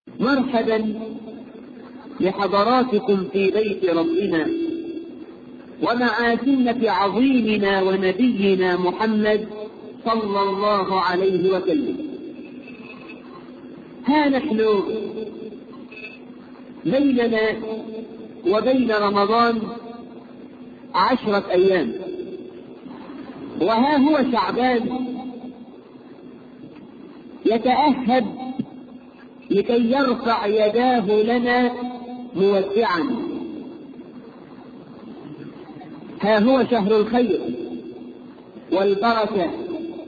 مرحبا بحضراتكم في بيت ربنا ومع سنة عظيمنا ونبينا محمد صلى الله عليه وسلم ها نحن بيننا وبين رمضان عشرة أيام وها هو شعبان يتأهب لكي يرفع يداه لنا مودعا ها هو شهر الخير والبركة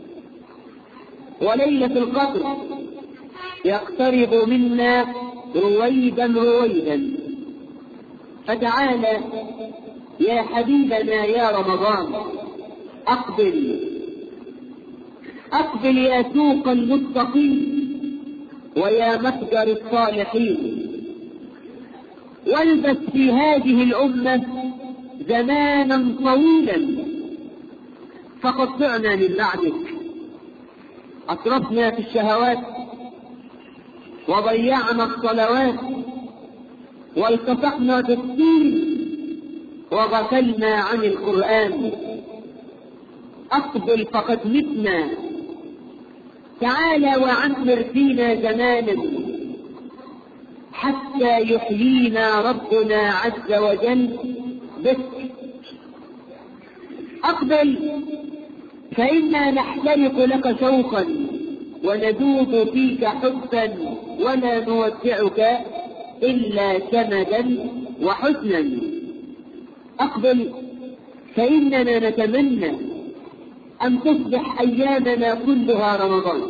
وليلة القدر يقترب منا رويدا رويدا فتعالى يا حبيبنا يا رمضان أقبل أقبل يا سوق المتقين ويا متجر الصالحين والبس في هذه الأمة زمانا طويلا فقد ضعنا من بعدك أسرفنا في الشهوات وضيعنا الصلوات والتصقنا بالدين وغفلنا عن القرآن أقبل فقد متنا تعالى وعمر فينا زمانا حتى يحيينا ربنا عز وجل بك أقبل فإنا نحترق لك شوقا وندوب فيك حبا ولا نودعك إلا سمدا وحسنا أقبل فإننا نتمنى أن تصبح أيامنا كلها رمضان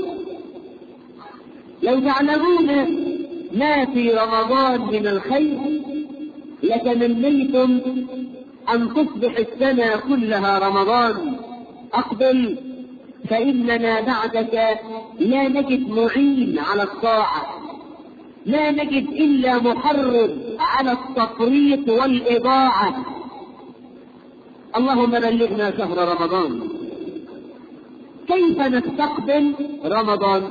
لو تعلمون ما في رمضان من الخير لتمنيتم أن تصبح السنة كلها رمضان أقبل فإننا بعدك لا نجد معين على الطاعة لا نجد إلا محرض على التفريط والإضاعة اللهم بلغنا شهر رمضان كيف نستقبل رمضان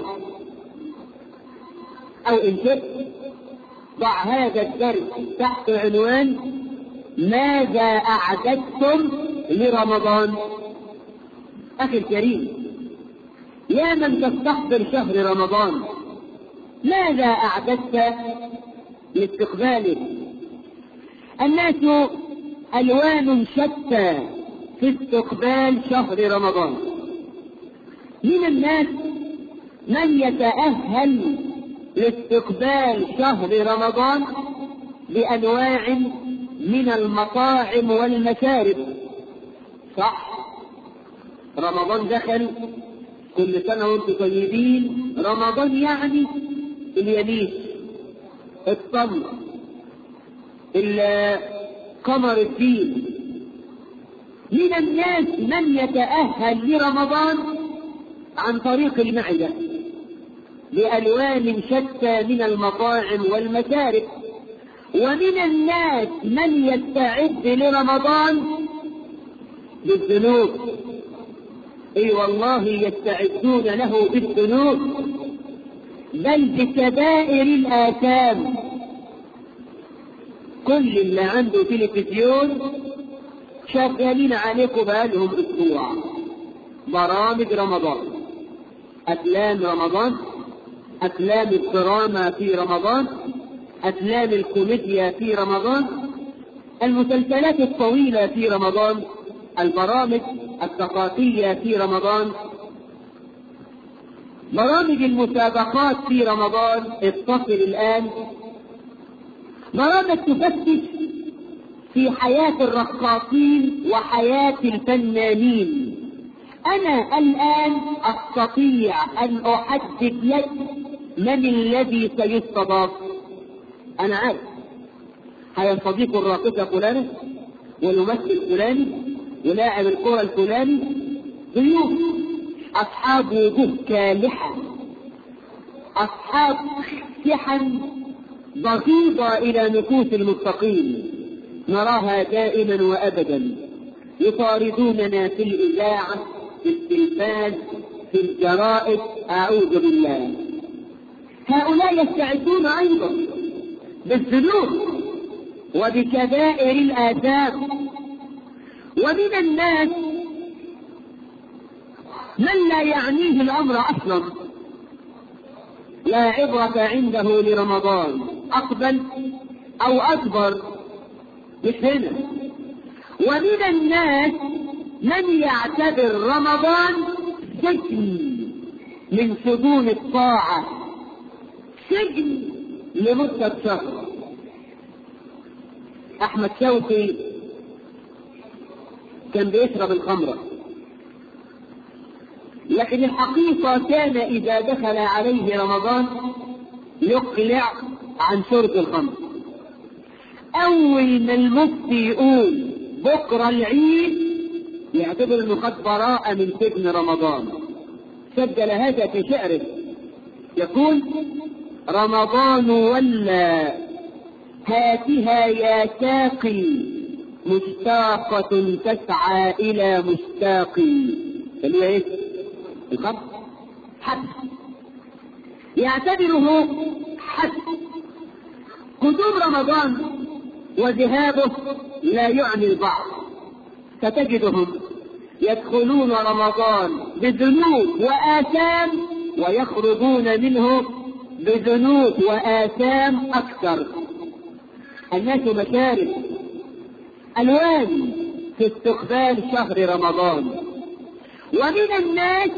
أو إن شئت ضع هذا الدرس تحت عنوان ماذا أعددتم لرمضان أخي الكريم يا من تستحضر شهر رمضان ماذا أعددت لاستقباله الناس ألوان شتى في استقبال شهر رمضان من الناس من يتأهل لاستقبال شهر رمضان بأنواع من المطاعم والمشارب صح رمضان دخل كل سنة وانتم طيبين رمضان يعني اليمين التمر قمر الدين من الناس من يتأهل لرمضان عن طريق المعدة بألوان شتى من المطاعم والمشارب ومن الناس من يستعد لرمضان بالذنوب اي والله يستعدون له بالذنوب بل بكبائر الآثام كل اللي عنده تلفزيون شغالين عليكم بقالهم اسبوع برامج رمضان افلام رمضان افلام الدراما في رمضان افلام الكوميديا في رمضان المسلسلات الطويلة في رمضان البرامج الثقافية في رمضان برامج المسابقات في رمضان اتصل الآن برامج تفتش في حياة الرقاصين وحياة الفنانين أنا الآن أستطيع أن أحدد لك من الذي سيستضاف أنا عارف هيستضيف الراقصة فلانة والممثل فلاني ولاعب الكرة الفلاني ضيوف أصحاب وجوه كالحة أصحاب سحن بغيضة إلى نفوس المتقين نراها دائما وأبدا يطاردوننا في الإذاعة في التلفاز في الجرائد أعوذ بالله هؤلاء يستعدون أيضا بالذنوب وبكبائر الآثام ومن الناس من لا يعنيه الأمر أصلا لا عبرة عنده لرمضان أقبل أو أكبر مش هنا ومن الناس من يعتبر رمضان سجن من سجون الطاعة سجن لمدة شهر أحمد شوقي كان بيشرب الخمرة لكن الحقيقة كان إذا دخل عليه رمضان يقلع عن شرب الخمر أول ما المفتي يقول بكرة العيد يعتبر انه قد براء من سجن رمضان سجل هذا في شعره يقول رمضان ولا هاتها يا ساقي مشتاقة تسعى إلى مشتاقي اللي ايه؟ الخط حد يعتبره حد قدوم رمضان وذهابه لا يعني البعض ستجدهم يدخلون رمضان بذنوب وآثام ويخرجون منه بذنوب وآثام أكثر الناس مشارب ألوان في استقبال شهر رمضان ومن الناس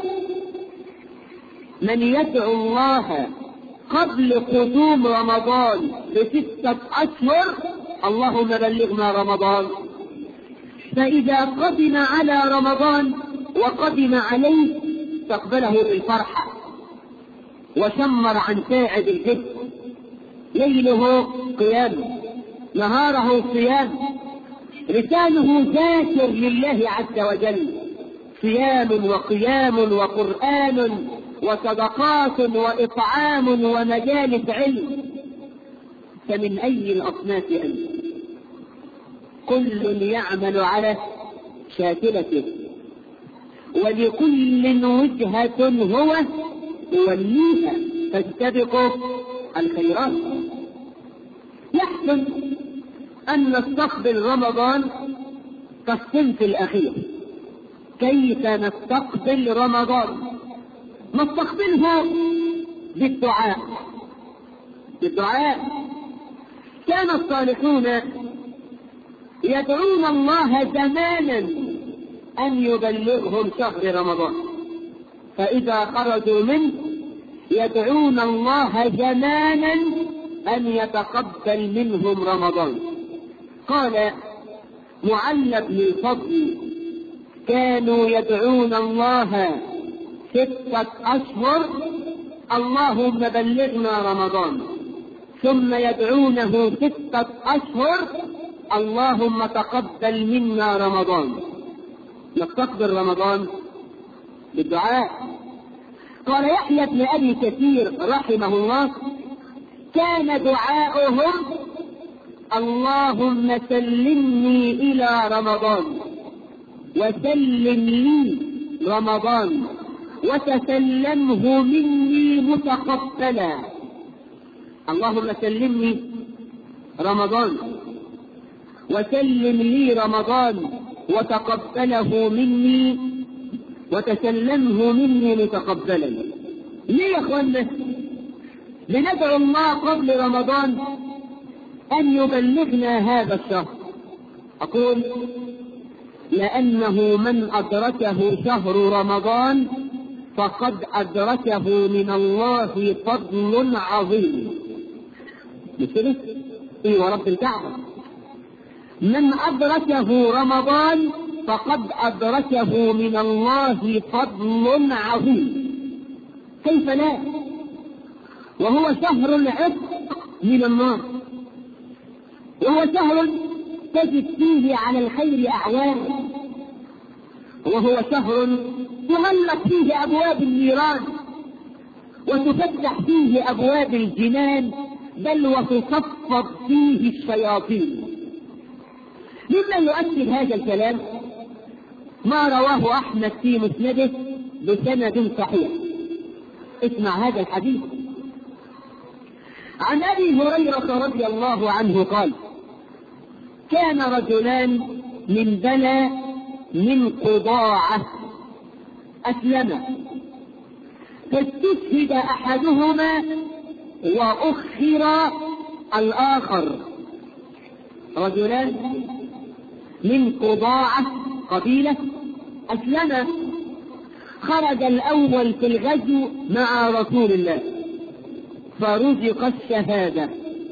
من يدعو الله قبل قدوم رمضان بستة أشهر اللهم بلغنا رمضان فإذا قدم على رمضان وقدم عليه استقبله بالفرحة وشمر عن ساعد الجسم ليله قيام نهاره صيام لسانه ذاكر لله عز وجل صيام وقيام وقرآن وصدقات وإطعام ومجالس علم فمن أي الأصناف أنت كل يعمل على شاكلته ولكل وجهة هو يوليها فاستبقوا الخيرات يحسن أن نستقبل رمضان كالصنف الأخير كيف نستقبل رمضان نستقبله بالدعاء بالدعاء كان الصالحون يدعون الله زمانا أن يبلغهم شهر رمضان فإذا خرجوا منه يدعون الله زمانا أن يتقبل منهم رمضان قال معل بن الفضل كانوا يدعون الله ستة أشهر اللهم بلغنا رمضان ثم يدعونه ستة أشهر اللهم تقبل منا رمضان نستقبل رمضان بالدعاء قال يحيى بن أبي كثير رحمه الله كان دعاؤهم اللهم سلمني إلى رمضان وسلم لي رمضان وتسلمه مني متقبلا اللهم سلمني رمضان وسلم لي رمضان وتقبله مني وتسلمه مني متقبلا ليه يا اخوانا لندعو الله قبل رمضان ان يبلغنا هذا الشهر اقول لانه من ادركه شهر رمضان فقد ادركه من الله فضل عظيم مش كده؟ ايه ورب الكعبه من أدركه رمضان فقد أدركه من الله فضل عظيم كيف لا وهو شهر العتق من النار وهو شهر تجد فيه على الخير أعوان وهو شهر تغلق فيه أبواب النيران وتفتح فيه أبواب الجنان بل وتصفد فيه الشياطين مما يؤكد هذا الكلام ما رواه أحمد في مسنده بسند صحيح اسمع هذا الحديث عن ابي هريره رضي الله عنه قال كان رجلان من بلى من قضاعه اسلما فاستشهد احدهما واخر الاخر رجلان من قضاعه قبيله اسلما خرج الاول في الغزو مع رسول الله فرزق الشهاده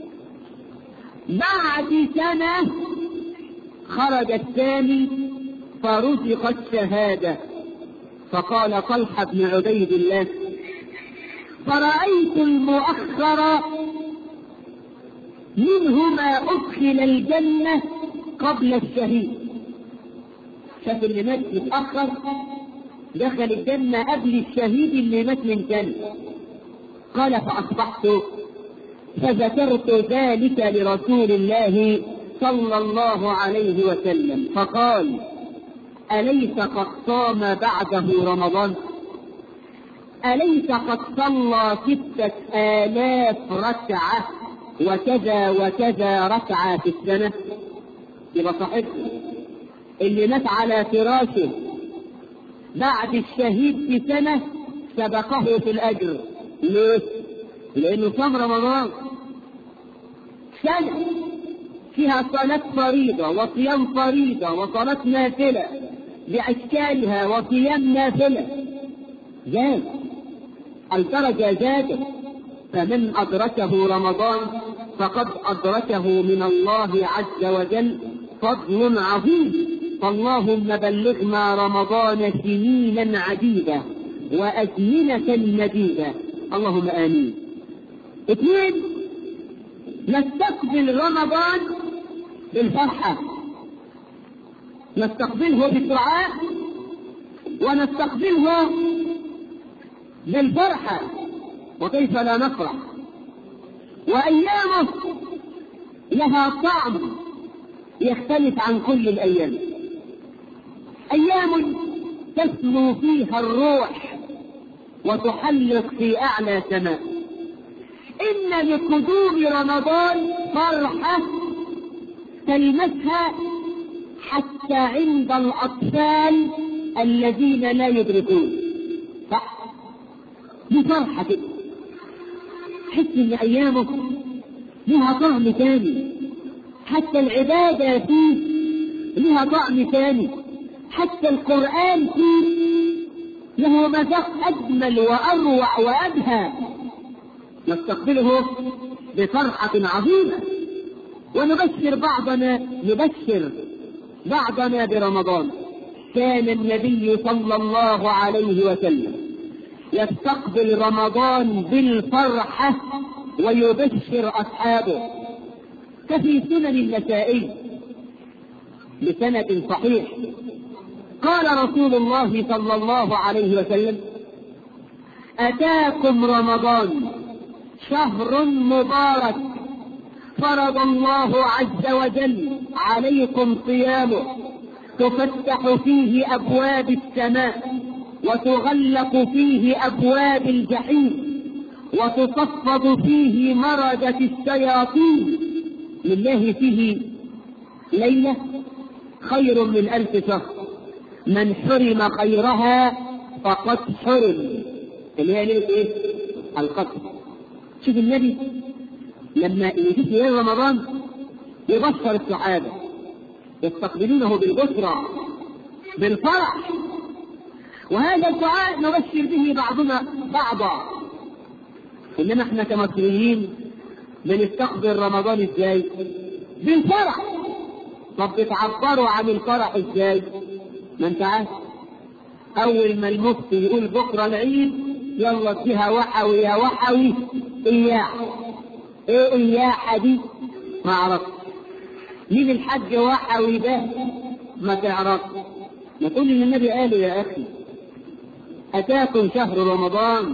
بعد سنه خرج الثاني فرزق الشهاده فقال طلحه بن عبيد الله فرأيت المؤخر منهما أدخل الجنة قبل الشهيد شاف اللي مات متأخر دخل الجنة قبل الشهيد اللي مات من سنة قال فأصبحت فذكرت ذلك لرسول الله صلى الله عليه وسلم فقال أليس قد صام بعده رمضان أليس قد صلى ستة آلاف ركعة وكذا وكذا ركعة في السنة يبقى صاحبنا اللي مات على فراشه بعد الشهيد بسنة سبقه في الأجر ليه؟ لأنه صام رمضان سنة فيها صلاة فريضة وصيام فريضة وصلاة نافلة بأشكالها وصيام نافلة زاد الدرجة زادت فمن أدركه رمضان فقد أدركه من الله عز وجل فضل عظيم فاللهم بلغنا رمضان سنينا عديدة وأزمنة مديدة اللهم آمين اثنين نستقبل رمضان بالفرحة نستقبله بالدعاء ونستقبله بالفرحة وكيف لا نفرح وأيامه لها طعم يختلف عن كل الأيام أيام تسمو فيها الروح وتحلق في أعلى سماء إن لقدوم رمضان فرحة تلمسها حتى عند الأطفال الذين لا يدركون صح دي فرحة كده تحس إن أيامه لها طعم ثاني حتى العبادة فيه لها طعم ثاني حتى القرآن فيه له مذاق أجمل وأروع وأبهى نستقبله بفرحة عظيمة ونبشر بعضنا نبشر بعضنا برمضان كان النبي صلى الله عليه وسلم يستقبل رمضان بالفرحة ويبشر أصحابه كفي سنن النسائي بسند صحيح قال رسول الله صلى الله عليه وسلم أتاكم رمضان شهر مبارك فرض الله عز وجل عليكم صيامه تفتح فيه أبواب السماء وتغلق فيه أبواب الجحيم وتصفد فيه مردة الشياطين لله فيه ليلة خير من ألف شهر من حرم خيرها فقد حرم اللي هي ليلة ايه؟ القدر شوف النبي لما يجي في رمضان يبشر الصحابة يستقبلونه بالبشرى بالفرح وهذا الدعاء نبشر به بعضنا بعضا انما احنا كمصريين بنستقبل رمضان ازاي؟ بالفرح طب بتعبروا عن الفرح ازاي؟ ما انت عارف اول ما المفتي يقول بكره العيد يلا فيها وحوي يا وحوي اياح ايه اياحة دي؟ ما اعرفش مين الحاج وحوي ده؟ ما تعرفش ما تقول ان النبي قاله يا اخي اتاكم شهر رمضان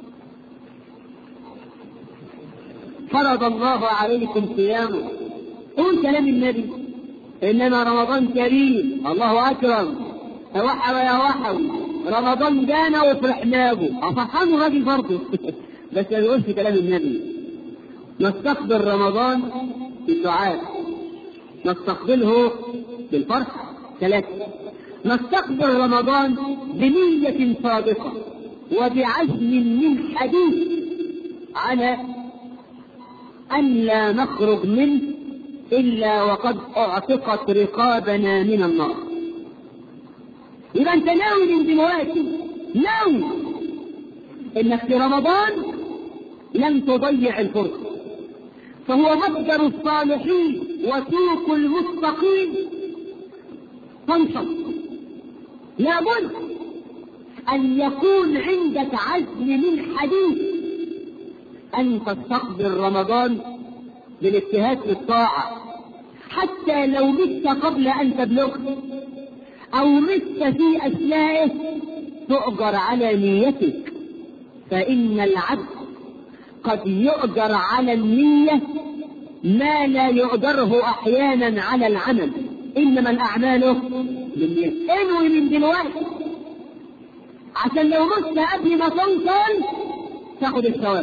فرض الله عليكم صيامه قول كلام النبي انما رمضان كريم الله اكرم يا وحوي يا وحوي رمضان جانا وفرحنا به فرحان الراجل برضه بس ما بيقولش كلام النبي نستقبل رمضان بالدعاء نستقبله بالفرح ثلاثة نستقبل رمضان بنية صادقة وبعزم من حديث على أن لا نخرج منه إلا وقد أعتقت رقابنا من النار يبقى أنت ناوي من دلوقتي ناوي إنك في رمضان لن تضيع الفرصة فهو مصدر الصالحين وسوق المستقيم تنشط لابد أن يكون عندك عزم من حديث أن تستقبل رمضان بالاجتهاد في الطاعة حتى لو مت قبل أن تبلغه أو مت في أثنائه تؤجر على نيتك فإن العبد قد يؤجر على النية ما لا يؤجره أحيانا على العمل إنما الأعمال بالنية انوي من دلوقتي عشان لو مت قبل ما توصل تاخد الثواب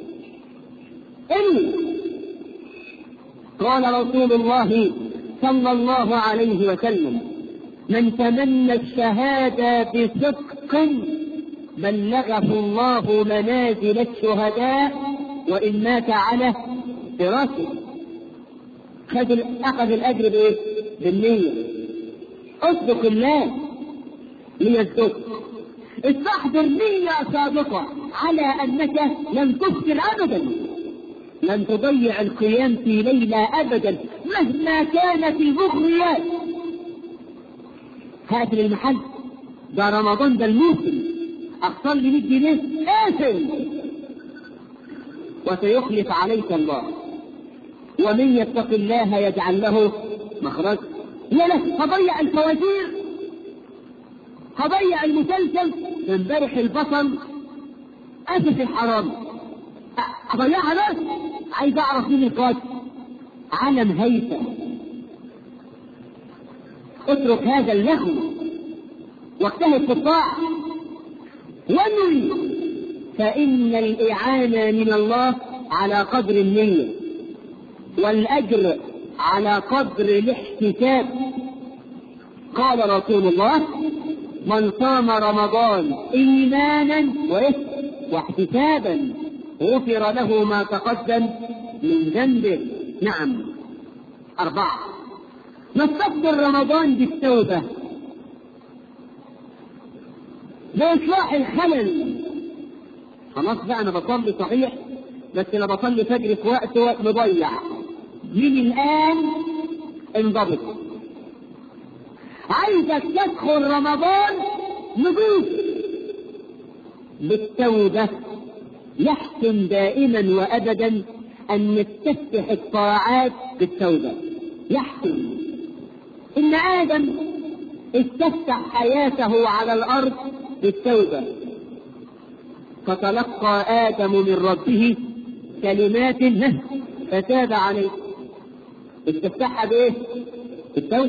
انوي قال رسول الله صلى الله عليه وسلم من تمنى الشهادة بصدق بلغه الله منازل الشهداء وإن مات على فراسه خد أخذ الأجر بإيه؟ بالنية اصدق الله ليصدق استحضر نية صادقة على أنك لن تفطر أبدا لن تضيع القيام في ليلة أبدا مهما كانت المغريات هات للمحل ده رمضان ده الموسم أخسر لي 100 جنيه آثم وسيخلف عليك الله ومن يتق الله يجعل له مخرج لا لا هضيع الفوازير هضيع المسلسل امبارح البصل اسف الحرام اضيعها بس عايز اعرف مين القاتل علم هيثم اترك هذا اللهو واجتهد في الطاعه وانوي فإن الإعانة من الله على قدر النية والأجر على قدر الاحتساب قال رسول الله من صام رمضان إيمانا واحتسابا غفر له ما تقدم من ذنبه نعم أربعة نستقبل رمضان بالتوبة بإصلاح الخلل خلاص بقى انا بصلي صحيح بس انا بصلي فجر في وقت وقت مضيع من الان انضبط عايزك تدخل رمضان نضيف بالتوبة يحسن دائما وابدا ان نستفتح الطاعات بالتوبة يحسن ان ادم استفتح حياته على الارض بالتوبة فتلقى آدم من ربه كلمات فتاب عليه استفتحها بإيه؟ بالتوبة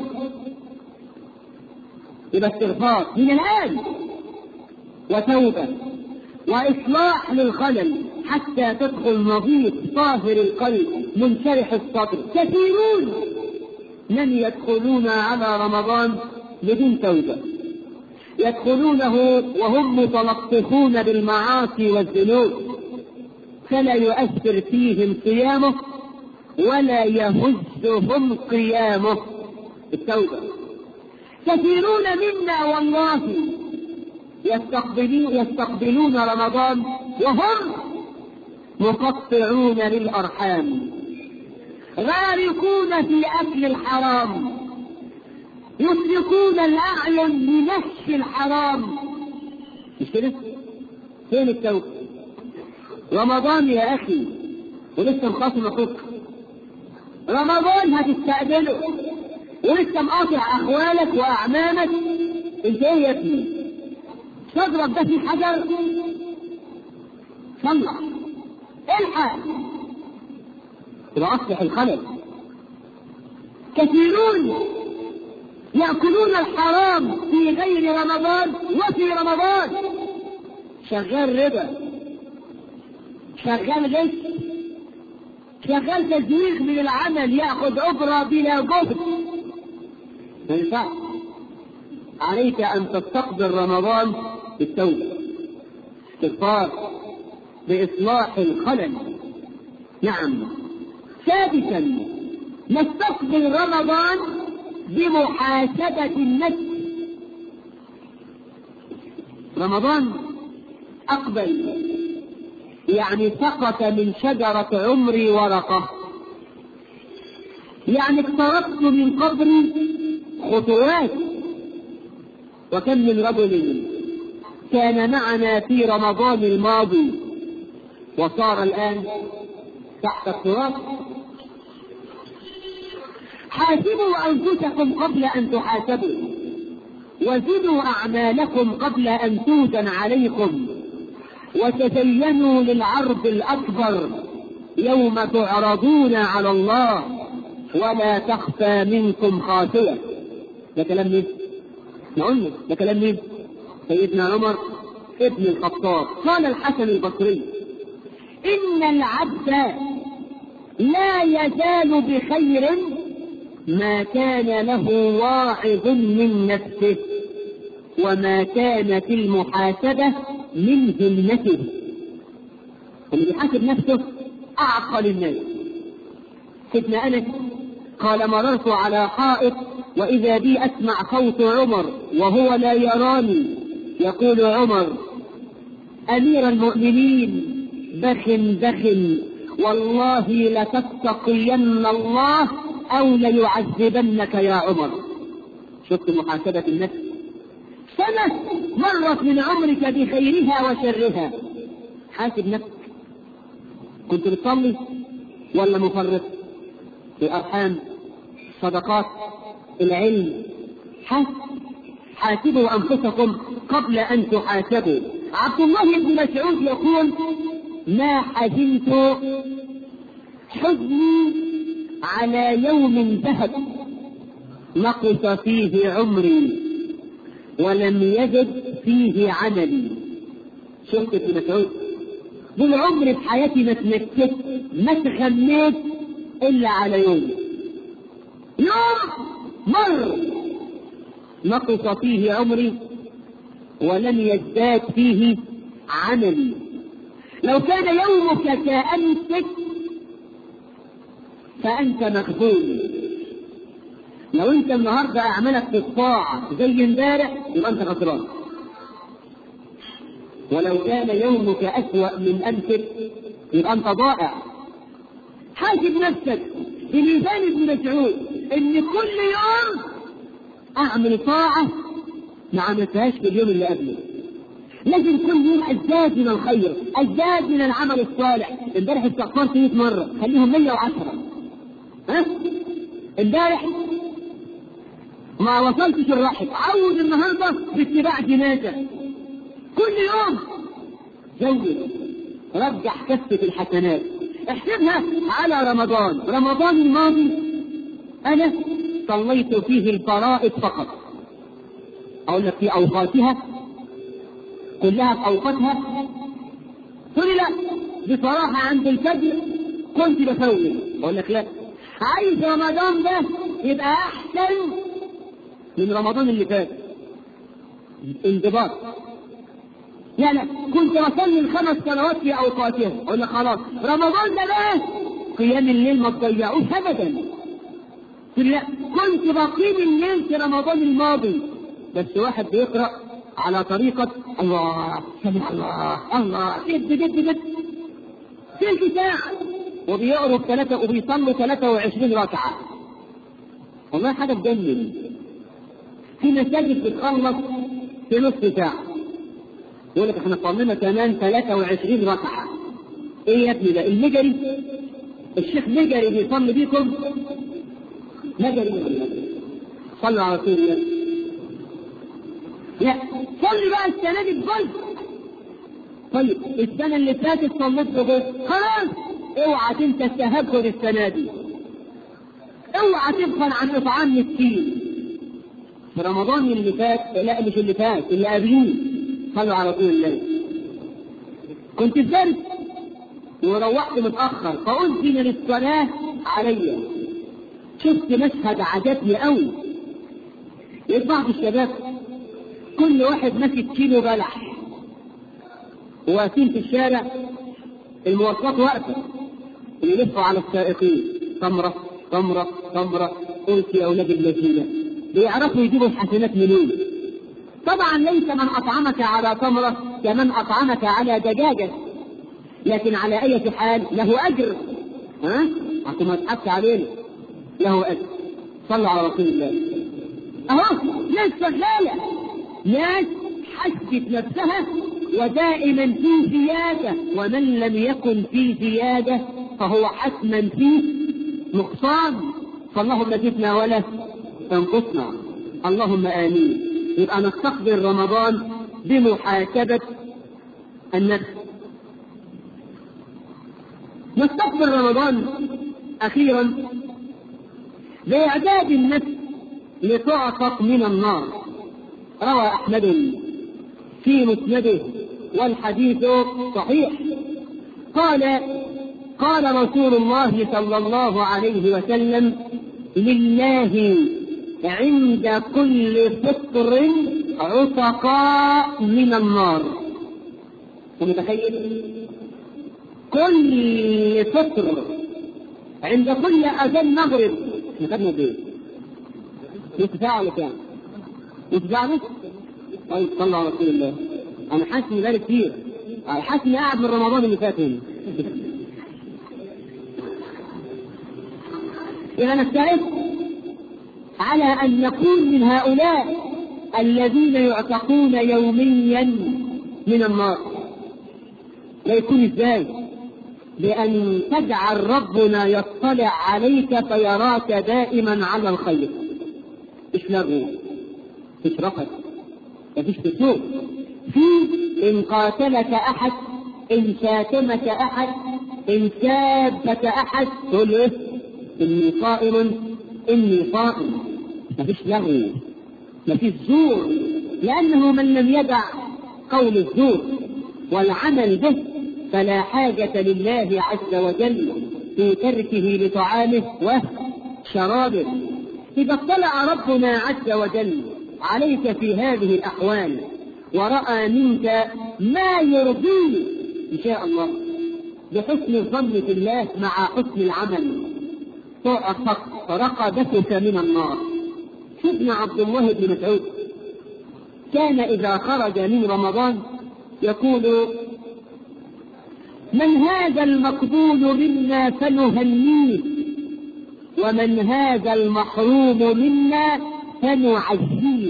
يبقى استغفار من الآن وتوبة وإصلاح للخلل حتى تدخل نظيف طاهر القلب منشرح الصدر كثيرون من يدخلون على رمضان بدون توبة يدخلونه وهم متلطفون بالمعاصي والذنوب فلا يؤثر فيهم صيامه ولا يهزهم قيامه التوبة كثيرون منا والله يستقبلون, يستقبلون رمضان وهم مقطعون للأرحام غارقون في أكل الحرام يطلقون الأعين لنفس الحرام مش كده؟ فين التوبة؟ رمضان يا أخي ولسه مخاصم أخوك رمضان هتستقبله ولسه مقاطع أخوالك وأعمامك أنت إيه يا ابني؟ تضرب ده في حجر صلح الحق يبقى أصلح الخلل كثيرون يأكلون الحرام في غير رمضان وفي رمضان شغال ربا شغال غش شغال تزويق من العمل ياخذ اجره بلا جهد ما ينفعش عليك ان تستقبل رمضان بالتوبه استغفار باصلاح الخلل نعم سادسا نستقبل رمضان بمحاسبه النفس رمضان اقبل يعني سقط من شجرة عمري ورقة يعني اقتربت من قبري خطوات وكم من رجل كان معنا في رمضان الماضي وصار الآن تحت التراب حاسبوا أنفسكم قبل أن تحاسبوا وزنوا أعمالكم قبل أن توزن عليكم وتزينوا للعرض الأكبر يوم تعرضون على الله ولا تخفى منكم خافية ده كلام مين؟ نقول ده كلام مين؟ سيدنا عمر ابن الخطاب قال الحسن البصري إن العبد لا يزال بخير ما كان له واعظ من نفسه وما كانت المحاسبة من همته اللي بيحاسب نفسه أعقل الناس سيدنا أنس قال مررت على حائط وإذا بي أسمع صوت عمر وهو لا يراني يقول عمر أمير المؤمنين بخ بخ والله لتتقين الله أو ليعذبنك يا عمر شفت محاسبة النفس سنة مرت من عمرك بخيرها وشرها حاسب نفسك كنت بتصلي ولا مفرط في الأرحام الصدقات العلم حاسب حاسبوا أنفسكم قبل أن تحاسبوا عبد الله بن مسعود يقول ما حزنت حزني على يوم ذهب نقص فيه عمري ولم يجد فيه عملي شفت ابن مسعود طول عمري في حياتي ما تنكت ما تغنيت الا على يوم يوم مر نقص فيه عمري ولم يزداد فيه عملي لو كان يومك كأمسك فأنت مغفول لو انت النهارده اعمالك في الطاعه زي امبارح يبقى انت خسران ولو كان يومك اسوا من امسك يبقى انت ضائع حاسب نفسك بميزان ابن مسعود ان كل يوم اعمل طاعه ما عملتهاش في اليوم اللي قبله لازم كل يوم ازداد من الخير ازداد من العمل الصالح امبارح استغفرت 100 مره خليهم 110 ها امبارح ما وصلتش الرحم عود النهارده باتباع جنازه كل يوم زود رجح كفة الحسنات احسبها على رمضان رمضان الماضي انا صليت فيه الفرائض فقط اقول لك في اوقاتها كلها في اوقاتها تقول لا بصراحة عند الفجر كنت بفوت اقول لك لا عايز رمضان ده يبقى احسن من رمضان اللي فات انضباط لا لا كنت بصلي الخمس صلوات في اوقاتها اقول لك خلاص رمضان ده بقى قيام الليل ما تضيعوش ابدا لا كنت بقيم الليل في رمضان الماضي بس واحد بيقرا على طريقة الله سمع الله الله جد جد جد تلت ساعة وبيقروا ثلاثة وبيصلوا 23 ركعة والله حاجة تجنن في مساجد بتخلص في نص ساعة يقول لك احنا صلينا كمان 23 ركعة ايه يا ابني ده المجري الشيخ مجري بيصلي بيكم مجري صلوا على رسول الله لا صلي بقى السنة دي بجد طيب السنة اللي فاتت صليت بجد خلاص اوعى تنسى التهجد السنة دي اوعى تبخل عن اطعام مسكين في رمضان اللي فات لا مش اللي فات اللي قبليه صلوا على رسول الله كنت في درس وروحت متأخر فأذن للصلاة علي شفت مشهد عجبني قوي لقيت بعض الشباب كل واحد ماسك كيلو بلح واقفين في الشارع المواصلات واقفة يلفوا على السائقين تمرة تمرة تمرة قلت يا أولاد الذين بيعرفوا يجيبوا الحسنات منين طبعا ليس من أطعمك على تمرة كمن أطعمك على دجاجة لكن على أي حال له أجر ها عشان ما تضحكش علينا له أجر صلوا على رسول الله أهو ناس شغالة ناس حست نفسها ودائما في زيادة ومن لم يكن في زيادة فهو حتما في نقصان فاللهم زدنا ولا تنقصنا اللهم آمين يبقى نستقبل رمضان بمحاسبة النفس نستقبل رمضان أخيرا بإعداد النفس لتعتق من النار روى أحمد في مسنده والحديث صحيح قال قال رسول الله صلى الله عليه وسلم لله عند كل فطر عتقاء من النار متخيل كل فطر عند كل اذان مغرب خدنا بايه؟ نص ساعة ولا كام؟ نص ساعة بس؟ طيب صلى على رسول الله أنا حاسس إن ذلك كتير حاسس إني قاعد من رمضان اللي فات هنا إذا نستعد على أن نكون من هؤلاء الذين يعتقون يوميا من النار لا يكون ازاي؟ بأن تجعل ربنا يطلع عليك فيراك دائما على الخير مش لغو مش رفض مفيش تسوق في إن قاتلك أحد إن شاتمك أحد إن سابك أحد تقول له إيه؟ إني صائم إني صائم مفيش لغو مفيش زور لأنه من لم يدع قول الزور والعمل به فلا حاجة لله عز وجل في تركه لطعامه وشرابه إذا اطلع ربنا عز وجل عليك في هذه الأحوال ورأى منك ما يرضيه إن شاء الله بحسن الظن في الله مع حسن العمل تعتق رقبتك من النار سيدنا عبد الله بن مسعود كان إذا خرج من رمضان يقول من هذا المقبول منا فنهنيه ومن هذا المحروم منا فنعزيه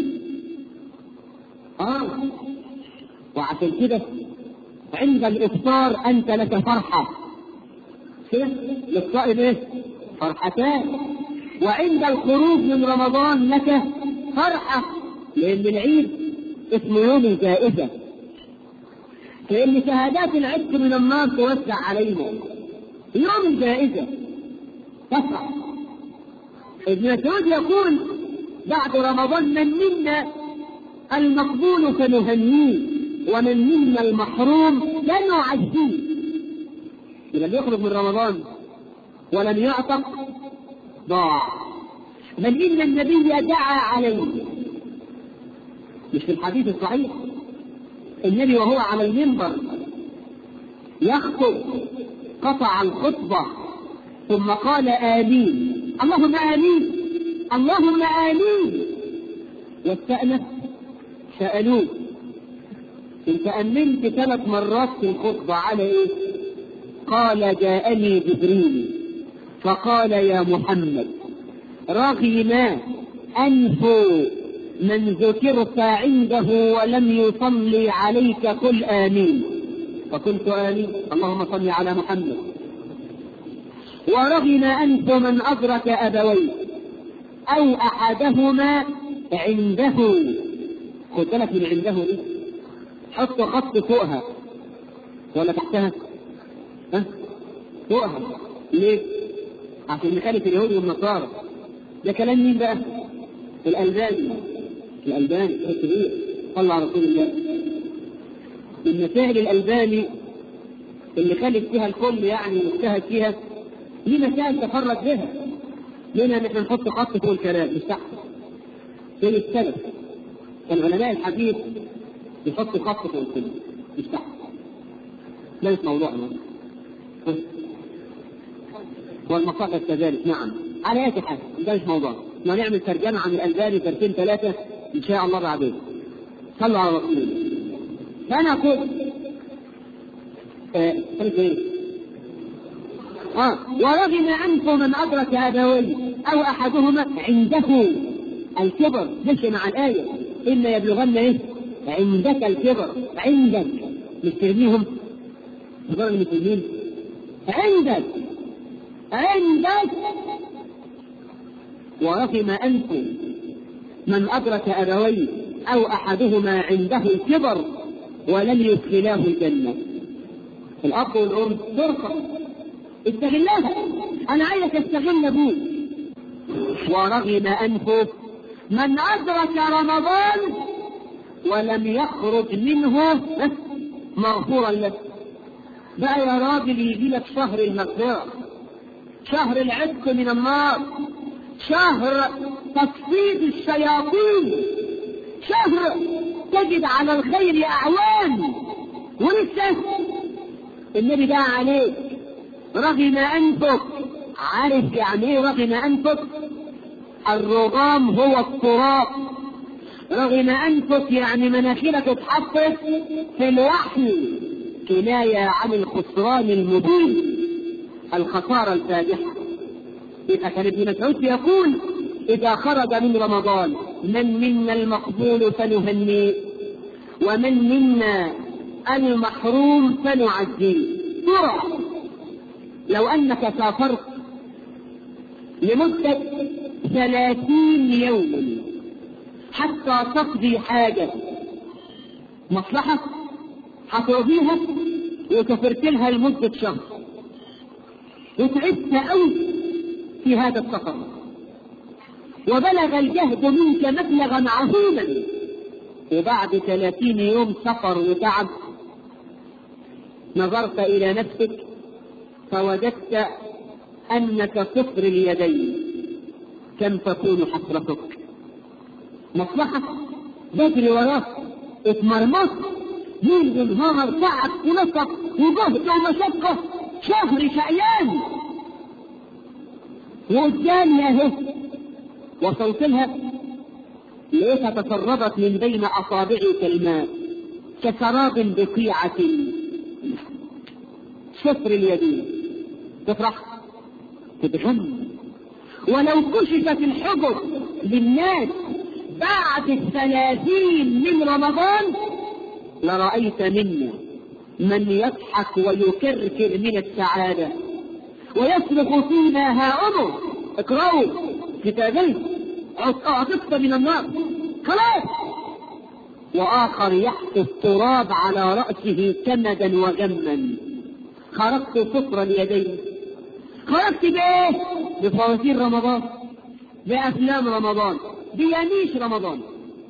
اه وعشان كده عند الافطار انت لك فرحه كده للصائم ايه فرحتان وعند الخروج من رمضان لك فرحه لان العيد اسمه يوم الجائزه لأن شهادات العتق من النار توسع علينا يوم الجائزة تفرح ابن مسعود يقول بعد رمضان من منا المقبول فنهنيه ومن منا المحروم لا نعزيه إذا يخرج من رمضان ولم يعتق ضاع بل إن النبي دعا عليه مش في الحديث الصحيح النبي وهو على المنبر يخطب قطع الخطبة ثم قال آمين اللهم آمين اللهم آمين واستأنف سألوه انت أمنت ثلاث مرات في الخطبة على ايه؟ قال جاءني جبريل فقال يا محمد رغم أنف من ذكرت عنده ولم يصلي عليك قل آمين فقلت آمين اللهم صل على محمد ورغم أنف من أدرك أبويه أو أحدهما عنده خد بالك من عنده دي حط خط فوقها ولا تحتها ها فوقها ليه؟ عشان نخالف اليهود والنصارى ده كلام مين بقى؟ الألباني الألباني الكبير صلى على رسول الله من مسائل الألباني اللي خلت فيها الكل يعني مجتهد فيها دي مسائل تفرد بها منها ان احنا نحط خط فوق الكلام مش تحت فين السلف كان علماء الحديث يحط خط فوق الكلام مش تحت ده مش موضوعنا والمصادر كذلك نعم على اي حال ده مش موضوع ما نعمل ترجمه عن الالباني ترتين ثلاثه ان شاء الله بعدين صلوا على رسول الله فانا اقول آه آه ورغم أنف من أدرك أبويه أو أحدهما عنده الكبر مشي مع الآية إما يبلغن إيه؟ عندك الكبر عندك مش ترميهم تقول المسلمين عندك عندك ورغم أنف من أدرك أبويه أو أحدهما عنده الكبر ولم يدخلاه الجنة الأب والأم فرصة استغلها أنا عايزك استغل أبوك ورغم أنفه من أدرك رمضان ولم يخرج منه مغفورا له بقى يا راجل يجي لك شهر المغفرة شهر العتق من النار شهر تصفيد الشياطين شهر تجد على الخير أعوان ولسه النبي دعا عليك رغم أنفك عارف يعني ايه رغم أنفك الرغام هو التراب رغم أنفك يعني مناخيرك اتحطت في الوحي كناية عن الخسران المبين الخسارة الفادحة يبقى كان ابن مسعود يقول إذا خرج من رمضان من منا المقبول فنهنيه ومن منا المحروم فنعزيه ترى لو أنك سافرت لمدة ثلاثين يوما حتى تقضي حاجة مصلحة هتقضيها وسافرت لها لمدة شهر وتعبت أوي في هذا السفر وبلغ الجهد منك مبلغا عظيما وبعد ثلاثين يوم سفر وتعب نظرت إلى نفسك فوجدت أنك صفر اليدين كم تكون حسرتك مصلحة بجري وراك اتمرمطت ليل ونهار تعب ونصب وجهد ومشقة شهر شقيان وقدامي اهو وصلت لها لقيتها تسربت من بين اصابعي كالماء كسراب بقيعة صفر اليدين تفرح تتغم ولو كشفت الحجر للناس بعد الثلاثين من رمضان لرأيت منا من يضحك ويكركر من السعادة ويصرخ فينا ها أمر اقرأوا كتابين عطفت من النار خلاص وآخر يحت التراب على رأسه كمدا وغما خرجت صفر اليدين خرجت بإيه؟ بفواتير رمضان بأفلام رمضان بيميش رمضان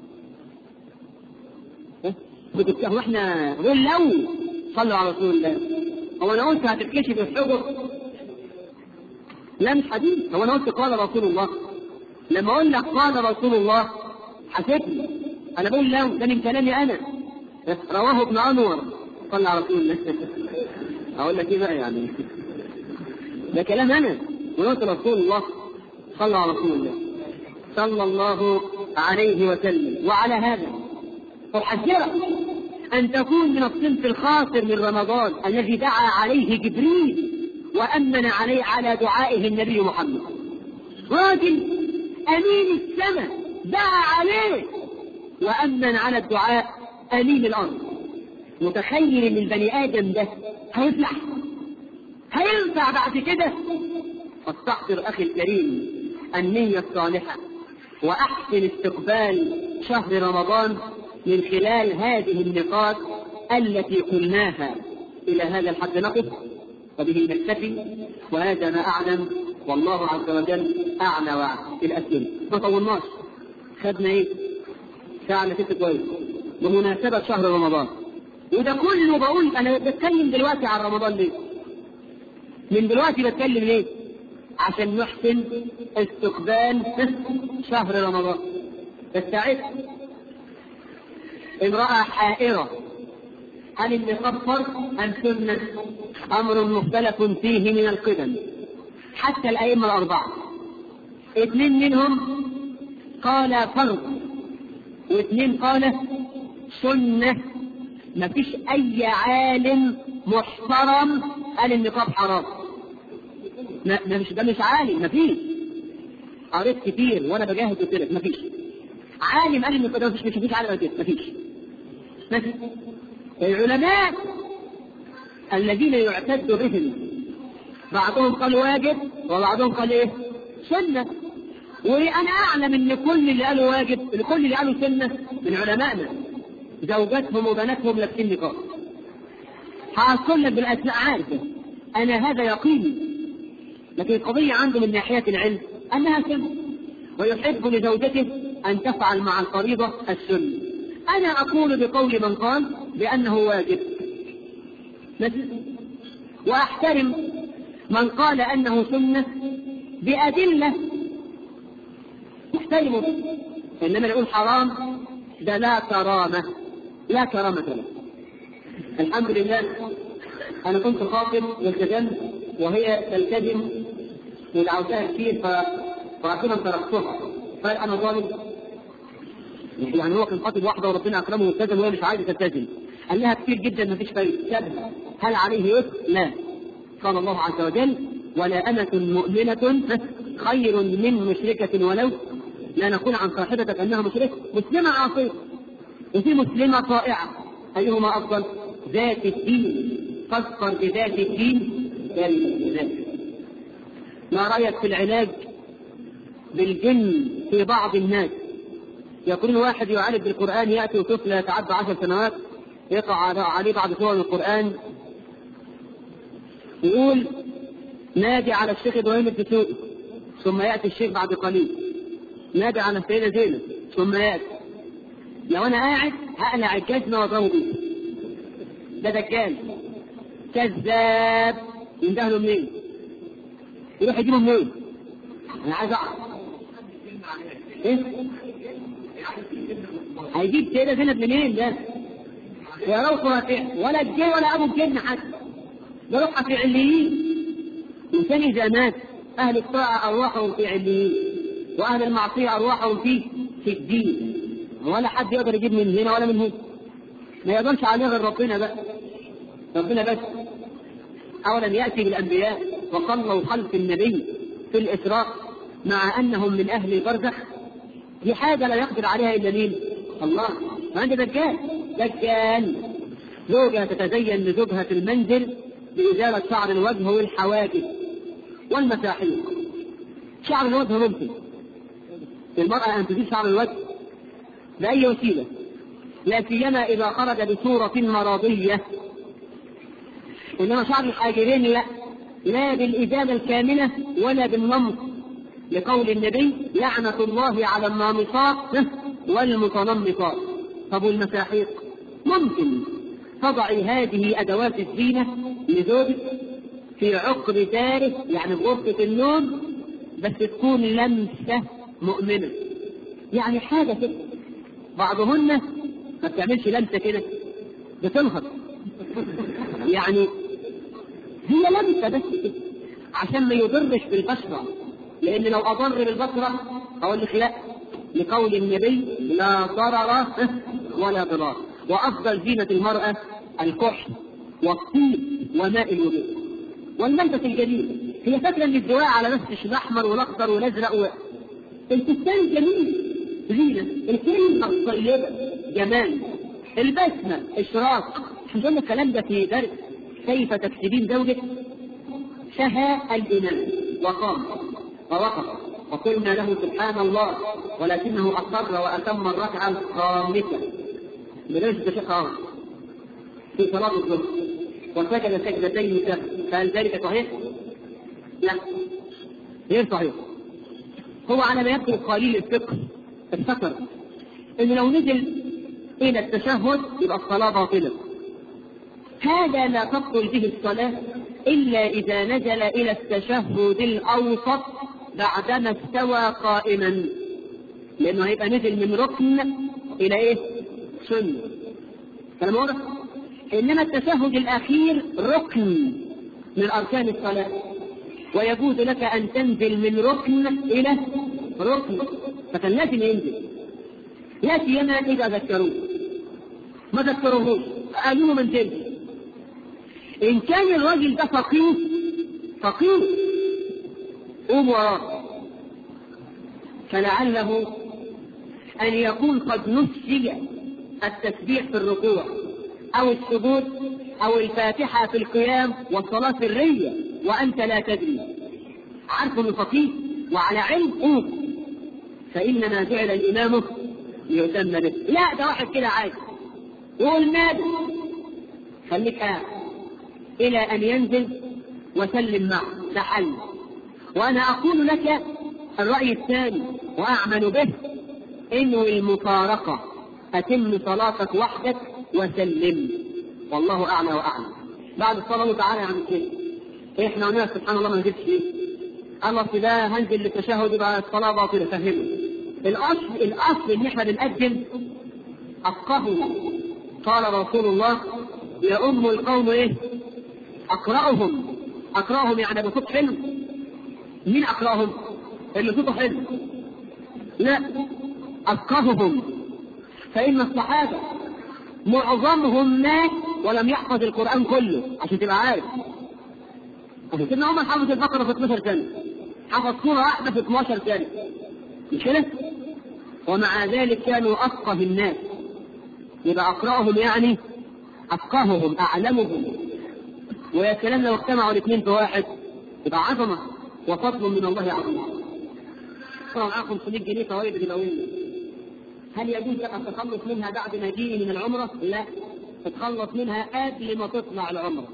هو احنا غير لو صلوا على رسول الله هو انا قلت هتتكشف الحجر لا مش حديث هو انا قلت قال رسول الله لما اقول لك قال رسول الله حسبني انا بقول لو ده من كلامي انا رواه ابن انور صلى على رسول الله اقول لك ايه بقى يعني ده كلام انا وقلت رسول الله صلى على رسول الله صلى الله عليه وسلم وعلى هذا أحذرك أن تكون من الصنف الخاسر من رمضان الذي دعا عليه جبريل وأمن عليه على دعائه النبي محمد راجل أمين السماء دعا عليه وأمن على الدعاء أمين الأرض متخيل إن البني آدم ده هيفلح هينفع بعد كده فاستحضر أخي الكريم النية الصالحة وأحسن استقبال شهر رمضان من خلال هذه النقاط التي قلناها إلى هذا الحد نقف وبه نكتفي وهذا ما أعلم والله عز وجل أعلى وأعلى في الأسئلة ما طولناش خدنا إيه؟ ساعة ست كويس بمناسبة شهر رمضان وده كله بقول انا بتكلم دلوقتي عن رمضان ليه؟ من دلوقتي بتكلم ليه؟ عشان نحسن استقبال شهر رمضان تستعد امرأة حائرة هل النقاب فرض أم سنة؟ أمر مختلف فيه من القدم حتى الأئمة الأربعة اثنين منهم قال فرض واثنين قال سنة ما فيش أي عالم محترم قال النقاب حرام ما ما مش ده مش عالم ما فيش قريت كتير وانا بجاهد قلت لك ما فيش عالم قال النقاب ما فيش مش فيش عالم قال كده ما فيش ما فيش العلماء الذين يعتد بهم بعضهم قال واجب وبعضهم قال ايه سنة وانا اعلم ان كل اللي قالوا واجب كل اللي قالوا سنة من علمائنا زوجاتهم وبناتهم لابسين نقاب هقول لك بالاسماء عارفه انا هذا يقيني لكن القضية عنده من ناحية العلم انها سنة ويحب لزوجته ان تفعل مع الفريضة السنة انا اقول بقول من قال بانه واجب مثل واحترم من قال انه سنة بأدلة احترمه انما نقول حرام ده لا كرامة لا كرامة له الحمد لله انا كنت خاطب والتزمت وهي تلتزم ودعوتها كتير ف فاخيرا تركتها قال انا ظالم يعني هو كان خاطب واحده وربنا اكرمه والتزم وهي مش عايزه تلتزم قال لها كتير جدا ما فيش فايده سابها هل عليه يسر؟ لا قال الله عز وجل ولا أمة مؤمنة خير من مشركة ولو لا نقول عن صاحبتك أنها مشركة مسلمة عاصية وفي مسلمة طائعة أيهما أفضل؟ ذات الدين فاظفر بذات الدين ذلك ما رأيك في العلاج بالجن في بعض الناس يقول واحد يعالج بالقرآن يأتي طفل يتعدى عشر سنوات يقع عليه بعض سور القرآن يقول نادي على الشيخ ابراهيم الدسوقي ثم ياتي الشيخ بعد قليل نادي على السيده زينب ثم ياتي لو انا قاعد هقلع الجزمه واضربه بيه ده دجال كذاب يندهله منين؟ يروح يجيبه منين؟ انا عايز اعرف ايه؟ هيجيب سيده زينب منين ده؟ يا روح ولا الجن ولا ابو الجن حتى ده روحها في عليين الإنسان إذا مات أهل الطاعة أرواحهم في عليين وأهل المعصية أرواحهم في في الدين ولا حد يقدر يجيب من هنا ولا من هنا ما يقدرش عليه غير ربنا بقى ربنا بس أولا يأتي بالأنبياء وصلوا خلف النبي في الإسراء مع أنهم من أهل البرزخ دي حاجة لا يقدر عليها إلا مين؟ الله فأنت دجال دجال زوجة تتزين لزوجها في المنزل بإزالة شعر الوجه والحواجب والمساحيق شعر الوجه ممكن المرأة أن تزيل شعر الوجه بأي وسيلة لا سيما إذا خرج بصورة مرضية إنما شعر الحاجبين لا لا بالإزالة الكاملة ولا بالنمط لقول النبي لعنة الله على النامصات والمتنمصات طب والمساحيق ممكن تضعي هذه أدوات الزينة لزوجك في عقر داره يعني غرفة النوم بس تكون لمسة مؤمنة يعني حاجة كده بعضهن ما بتعملش لمسة كده بتنهض يعني هي لمسة بس كده عشان ما يضرش بالبشرة لأن لو أضر بالبشرة أقول لك لا لقول النبي لا ضرر ولا ضرار وأفضل زينة المرأة الكحل والطيب وماء الوضوء والملبس الجميل هي فاكرة ان الدواء على نفس الأحمر والأخضر والأزرق و... الفستان جميل زينة الكلمة الطيبة جمال البسمة إشراق احنا قلنا الكلام ده في درس كيف تكسبين زوجك شهى الإمام وقام ووقف وقلنا له سبحان الله ولكنه أصر وأتم الركعة الخامسة بلاش بشيخ في صلاة الظهر وسجد سجدتين فهل ذلك صحيح؟ لا غير صحيح هو على ما يبدو قليل الفقه افتكر ان لو نزل الى التشهد يبقى الصلاة باطلة هذا لا تبطل به الصلاة إلا إذا نزل إلى التشهد الأوسط بعدما استوى قائما لأنه هيبقى نزل من ركن إلى إيه؟ سنة كلام واضح؟ إنما التشهد الأخير ركن من أركان الصلاة ويجوز لك أن تنزل من ركن إلى ركن فكان لازم ينزل لا سيما إذا ذكروه ما ذكروهوش قالوا من تنزل إن كان الراجل ده فقيه فقيه قوم وراه فلعله أن يكون قد نسي التسبيح في الركوع أو السجود أو الفاتحة في القيام والصلاة سرية وأنت لا تدري عارف انه فقيه وعلى علم قوم فإنما جعل الإمام ليتم به لا ده واحد كده عادي يقول ماذا خليك قاعد إلى أن ينزل وسلم معه ده حل وأنا أقول لك الرأي الثاني وأعمل به إنه المفارقة أتم صلاتك وحدك وسلم والله أعلى وأعلم بعد الصلاة تعالى عن كده إحنا قلنا سبحان الله ما نجيبش فيه الله في ده هنزل للتشهد يبقى الصلاة باطلة فهمه الأصل الأصل إن إحنا بنقدم أفقهوا قال رسول الله يا أم القوم إيه؟ أقرأهم أقرأهم يعني بصوت حلو مين أقرأهم؟ اللي صوته حلو لا أفقههم فإن الصحابة معظمهم مات ولم يحفظ القرآن كله عشان تبقى عارف عشان سيدنا عمر حفظ البقرة في 12 سنة حفظ سورة واحدة في 12 سنة مش كده؟ ومع ذلك كانوا أفقه الناس يبقى أقرأهم يعني أفقههم أعلمهم ويا سلام لو اجتمعوا الاثنين في واحد يبقى عظمة وفضل من الله عظيم. صار معاه 500 جنيه فوائد ربوية. هل يجوز لك التخلص منها بعد مجيئي من العمرة؟ لا. تتخلص منها قبل ما تطلع العمرة.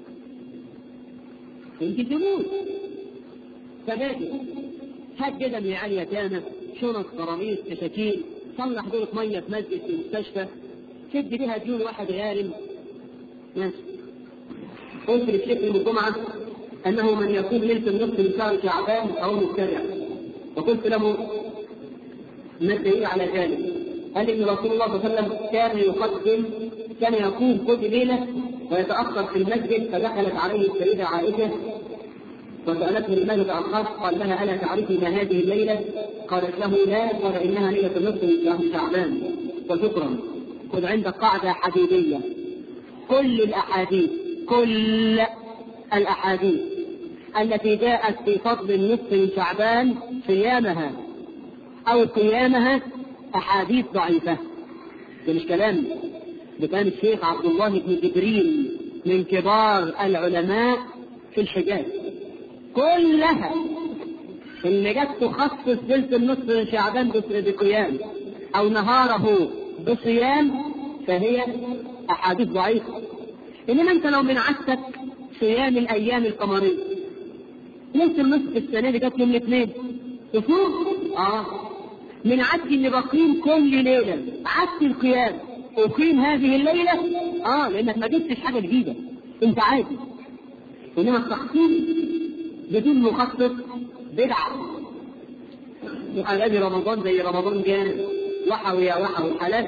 يمكن تموت. فبادئ هات جدل من عيال يتامى شنط قراميط كشاكيل صلح دورة مية في مسجد في مستشفى سد بها ديون واحد غارم ماشي قلت للشيخ يوم الجمعة أنه من يكون ليلة النصف من شهر شعبان أو مبتدع وقلت له ما الدليل على ذلك؟ قال إن رسول الله صلى الله عليه وسلم كان يقدم كان يقوم كل ليلة ويتأخر في المسجد فدخلت عليه السيدة عائشة وسألته لماذا تأخرت؟ قال لها ألا تعرفي ما هذه الليلة؟ قالت له لا قال إنها ليلة النصف من شهر شعبان وشكرا خذ عندك قاعدة حديدية كل الأحاديث كل الأحاديث التي جاءت في فضل النصف من شعبان صيامها أو قيامها أحاديث ضعيفة ده مش كلام ده كان الشيخ عبد الله بن جبريل من كبار العلماء في الحجاز كلها اللي جت تخصص ليلة النصف من شعبان بقيام أو نهاره بصيام فهي أحاديث ضعيفة إنما أنت لو من عادتك صيام الأيام القمرية ليلة النصف السنة دي جت يوم الاثنين تصوم؟ آه من عادتي إني بقيم كل ليلة عادتي القيام أقيم هذه الليلة آه لأنك ما جبتش حاجة جديدة أنت عادي إنما التخصيص بدون مخصص بدعة وحلال رمضان زي رمضان جانا وحوي يا وحوي حلال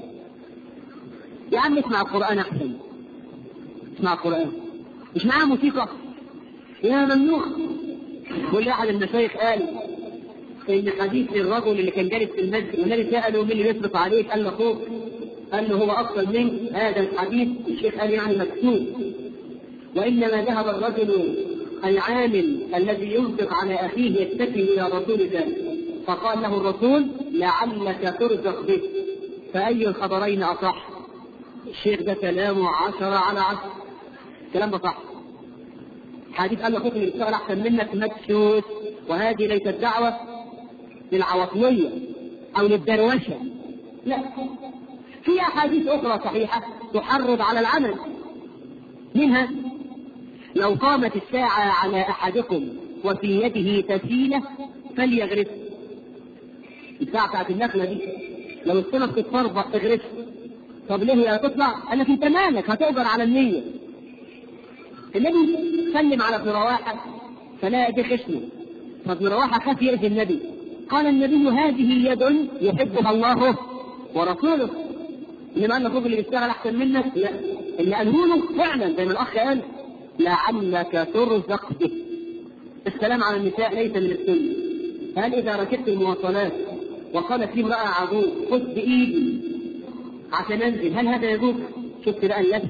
يا عم اسمع القرآن أحسن اسمع القرآن مش معاه موسيقى يا ممنوع كل أحد المشايخ قال إن حديث الرجل اللي كان جالس في المسجد والنبي سأله مين اللي يصرف عليك قال له أخوك قال له هو أفضل منك هذا الحديث الشيخ قال يعني مكتوب وإنما ذهب الرجل العامل الذي ينفق على أخيه يتكي إلى رسول الله فقال له الرسول لعلك ترزق به فأي الخبرين أصح الشيخ ده كلامه عشرة على عشرة الكلام ده صح حديث قال له اخوك اللي بيشتغل احسن منك مكسوس وهذه ليست دعوه للعواطليه او للدروشه لا في احاديث اخرى صحيحه تحرض على العمل منها لو قامت الساعه على احدكم وفي يده تسيله فليغرس الساعه بتاعت النخله دي لو السنه بتتفربط اغرسها طب ليه يا تطلع؟ قال لك انت مالك هتؤجر على النية. النبي سلم على ابن رواحة فلا دي خشنه. فابن رواحة خاف يأذي النبي. قال النبي هذه يد يحبها الله ورسوله. انما قال له اللي بيشتغل احسن منك لا اللي قاله له فعلا زي ما الاخ قال لعلك ترزق به. السلام على النساء ليس من السنه. هل اذا ركبت المواصلات وقالت لي امراه عجوز خذ بايدي عشان انزل هل هذا يجوز؟ شفت بقى اللف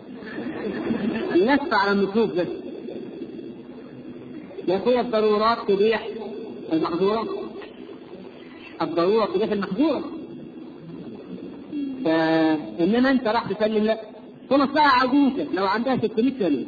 اللف على النصوص بس يا اخويا الضرورات تبيح المحظورة الضرورة تبيح المحظورة فإنما أنت راح تسلم لا ثم ساعة عجوزة لو عندها 600 سنة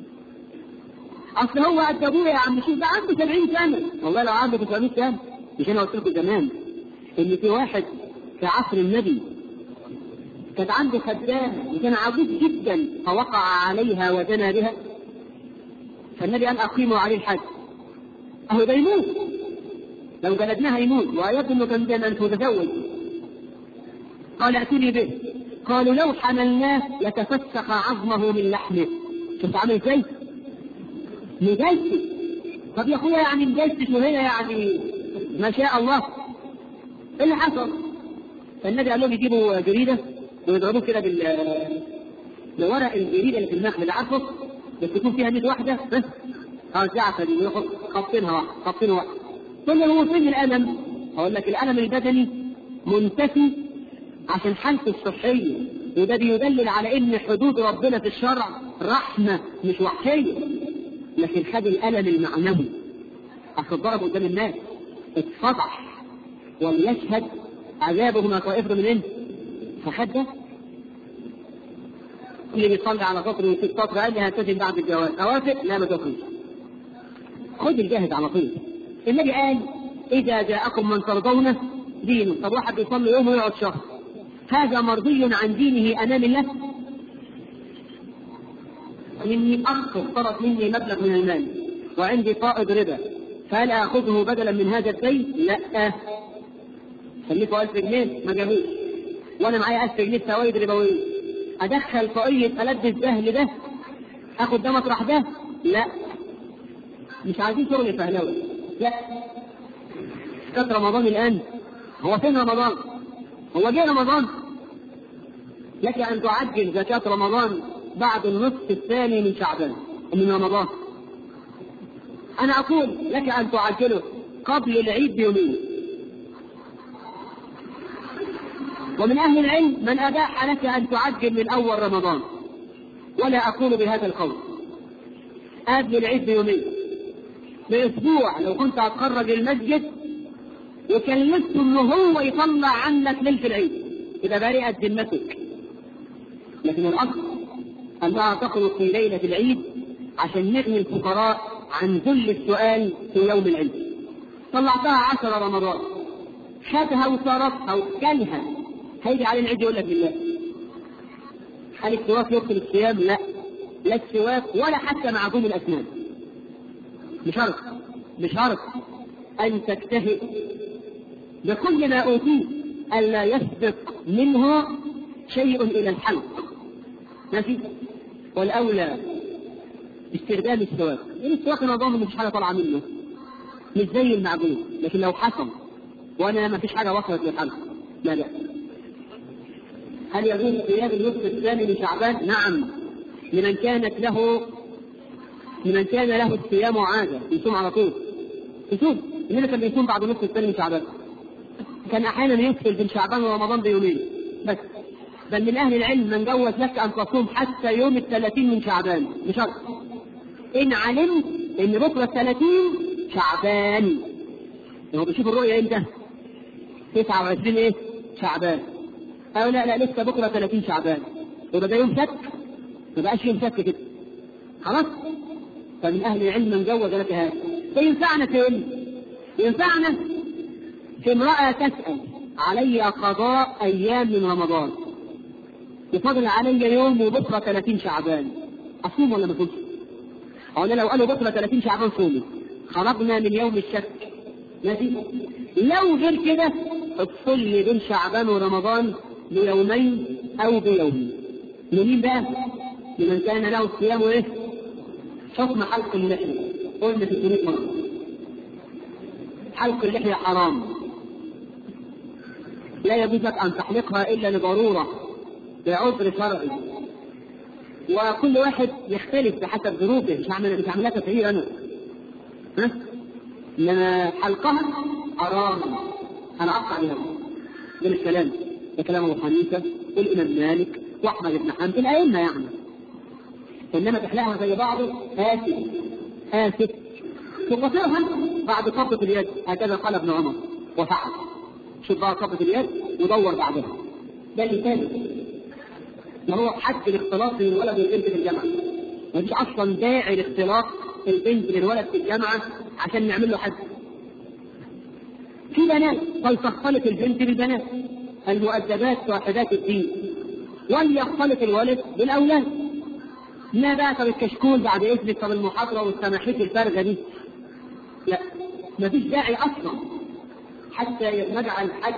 أصل هو قد أبويا يا عم شوف ده عنده 70 سنة والله لو عنده 900 سنة مش أنا قلت لكم زمان إن في واحد في عصر النبي كانت عنده خدامة وكان عجوز جدا فوقع عليها وزنى بها فالنبي قال أقيموا عليه الحد أهو ده يموت لو جلدناها يموت وآيات إنه كان دائما متزوج قال ائتني به قالوا لو حملناه لتفسخ عظمه من لحمه شفت عامل ازاي؟ مجلس طب يا اخويا يعني مجلس وهنا يعني ما شاء الله ايه اللي حصل؟ فالنبي قال لهم يجيبوا جريده ويضربوه كده بال بورق الجريده اللي في النخل اللي عارفه بس تكون فيها 100 واحده بس اه زعفه دي وياخد خطينها واحده خطين واحده تقول له هو فين الالم؟ اقول لك الالم البدني منتفي عشان حالته الصحيه وده بيدلل على ان حدود ربنا في الشرع رحمه مش وحشيه لكن خد الالم المعنوي اصل ضرب قدام الناس اتفضح وليشهد عذابهما طائفه من انت فخد ده اللي بيصلي على سطر ويسيب سطر قال لي هلتزم بعد الجواز اوافق لا ما تخرج خد الجاهز على طول النبي قال اذا جاءكم من ترضون دينه طب واحد بيصلي يوم ويقعد شهر هذا مرضي عن دينه امام الله مني اخ اقترض مني مبلغ من المال وعندي قائد ربا فهل اخذه بدلا من هذا الدين؟ لا خليته 1000 جنيه ما جابوش وانا معايا 1000 جنيه فوائد ربويه ادخل طاقية البس ده لده اخد ده مطرح ده لا مش عايزين شغل فهلوي لا كانت رمضان الان هو فين رمضان هو جه رمضان لك ان تعجل زكاة رمضان بعد النصف الثاني من شعبان من رمضان انا اقول لك ان تعجله قبل العيد بيومين ومن أهل العلم من أباح لك أن تعجل من أول رمضان ولا أقول بهذا القول قبل العيد بيومين بأسبوع لو كنت هتخرج المسجد وكلفته إن هو يطلع عنك ليلة العيد إذا برئت ذمتك لكن الأصل أنها تخرج في ليلة العيد عشان نغني الفقراء عن ذل السؤال في يوم العيد طلعتها عشر رمضان خدها وصرفها وكلها هيجي عليه العيد يقول لك بالله هل السواك يبطل الصيام؟ لا لا السواك ولا حتى معجون الاسنان بشرط بشرط ان تجتهد بكل ما اوتيت الا يسبق منه شيء الى الحلق ماشي والاولى استخدام السواك لان السواك انا ظاهر مفيش حاجه طالعه منه مش زي المعجون لكن لو حصل وانا ما فيش حاجه وصلت للحلق لا لا هل يجوز صيام النصف الثاني من شعبان؟ نعم لمن كانت له لمن كان له الصيام عادة يصوم على طول يصوم إنما كان بيصوم بعد النصف الثاني من شعبان كان أحيانا يفصل بين شعبان ورمضان بيومين بس بل من أهل العلم من جوز لك أن تصوم حتى يوم الثلاثين من شعبان بشرط إن علمت إن بكرة الثلاثين شعبان هو بيشوف الرؤية إمتى؟ 29 إيه؟ شعبان أو لا لا لسه بكرة 30 شعبان يبقى ده يوم سبت ما بقاش يوم سبت كده خلاص فمن أهل العلم من جوز لك هذا فينفعنا فين؟ ينفعنا في امرأة تسأل علي قضاء أيام من رمضان يفضل علي يوم وبكرة 30 شعبان أصوم ولا ما أصومش؟ أو أنا لو قالوا بكرة 30 شعبان صوموا خرجنا من يوم الشك ماشي؟ لو غير كده افصل لي بين شعبان ورمضان بيومين أو بيوم لمين بقى؟ لمن كان له الصيام إيه؟ حكم حلق اللحية قلنا في 300 مرة حلق اللحية حرام لا يجوز لك أن تحلقها إلا لضرورة بعذر شرعي وكل واحد يختلف بحسب ظروفه مش هعمل مش هعملها تسعير أنا ها؟ إنما حلقها حرام أنا أقطع بها ده الكلام ده كلام أبو حنيفة والإمام مالك وأحمد بن حنبل الأئمة يعني إنما تحلقها زي بعضه آسف آسف تقصرها بعد قبضة اليد هكذا قال ابن عمر وفعل شوف بقى قبضة اليد ودور بعدها ده اللي ثاني ما هو حد الاختلاط بين الولد والبنت في الجامعة ما فيش أصلا داعي لاختلاط البنت بالولد في الجامعة عشان نعمل له حد في بنات بل تختلط البنت بالبنات المؤدبات صاحبات الدين وليختلط الولد بالأولاد ما بقى طب الكشكول بعد اذنك طب المحاضره والسماحيك الفارغه دي لا مفيش داعي اصلا حتى نجعل حد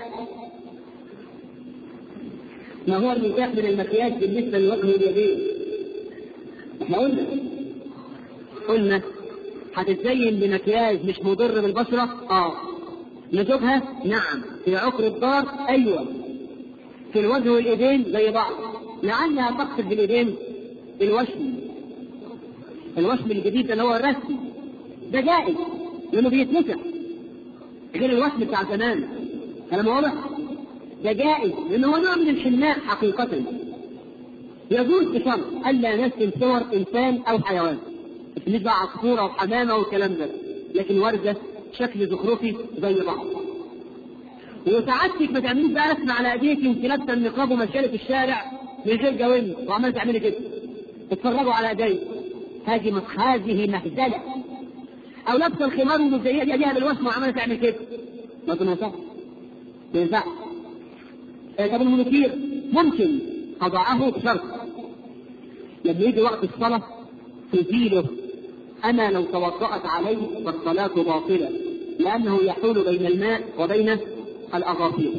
ما هو المتاح من المكياج بالنسبه للوجه واليدين احنا قلنا قلنا هتتزين بمكياج مش مضر بالبشره اه نشوفها نعم في عقر الدار ايوه في الوجه والايدين زي بعض لعلها تقصد بالايدين الوشم الوشم الجديد اللي هو الرسم ده جائز لانه بيتمسح غير الوشم بتاع زمان كلام واضح ده جائز لانه هو نوع من الحناء حقيقة يجوز بشرط الا نرسم صور انسان او حيوان مش بقى عصفورة وحمامة والكلام ده لكن وردة شكل زخرفي زي بعض وسعادتك ما تعمليش بقى رسم على ايديك وانت لابسه النقاب وماشيه في الشارع من غير جوانب وعمال تعملي كده اتفرجوا على ايدي هذه هذه مهزله او لابسه الخمار ومزينه ايديها بالوسم وعماله تعمل كده ما تنفعش ما ينفعش طب المنكير ممكن قضاءه بشرط لما يجي وقت الصلاه تزيله اما لو توضأت عليه فالصلاه باطله لانه يحول بين الماء وبين الاظافير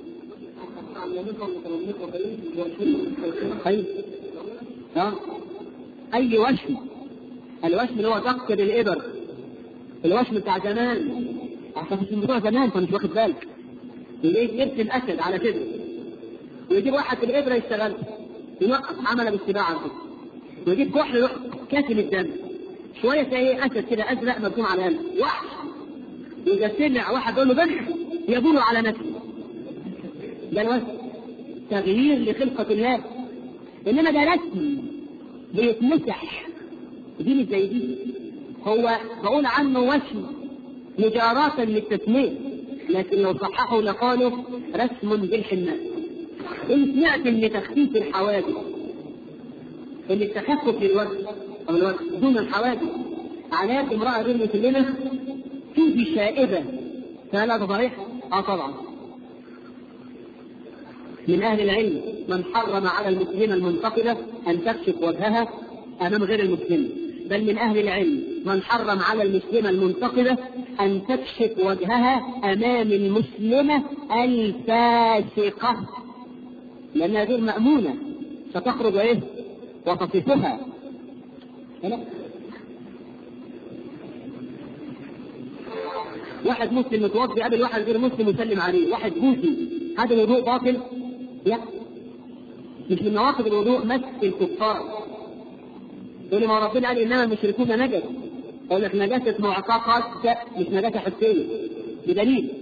أي ها أي وشم الوشم اللي هو دق بالإبر الوشم بتاع زمان عشان مش بتوع زمان فمش واخد بالك يجيب يرسم أسد على كده ويجيب واحد بالإبرة يشتغل يوقف عمله بالسباعة على كده ويجيب كحل يروح كاتم الدم شوية تلاقيه أسد كده أزرق مرسوم على قلبه وحش يجي سمع واحد يقول له بنح يدور على نفسه ده الوسم تغيير لخلقة الله إنما ده رسم بيتمسح دي مش زي دي هو بقول عنه وشم مجاراة للتسمية لكن لو صححوا لقالوا رسم بالحناء إن سمعت إن تخفيف الحوادث إن التخفف للوجه أو الوجه دون الحوادث على امرأة غير مسلمة فيه شائبة فهل هذا صحيح؟ اه طبعا من أهل العلم من حرم على المسلمة المنتقدة أن تكشف وجهها أمام غير المسلم بل من أهل العلم من حرم على المسلمة المنتقدة أن تكشف وجهها أمام المسلمة الفاسقة لأنها غير مأمونة ستخرج إيه؟ وتصفها واحد مسلم متوضي قبل واحد غير مسلم يسلم عليه واحد بوذي هذا الوضوء باطل لا مش من نواقض الوضوء مس الكفار تقول ما ربنا قال انما المشركون نجس اقول لك نجاسه معتقد مش نجاسه حسيه بدليل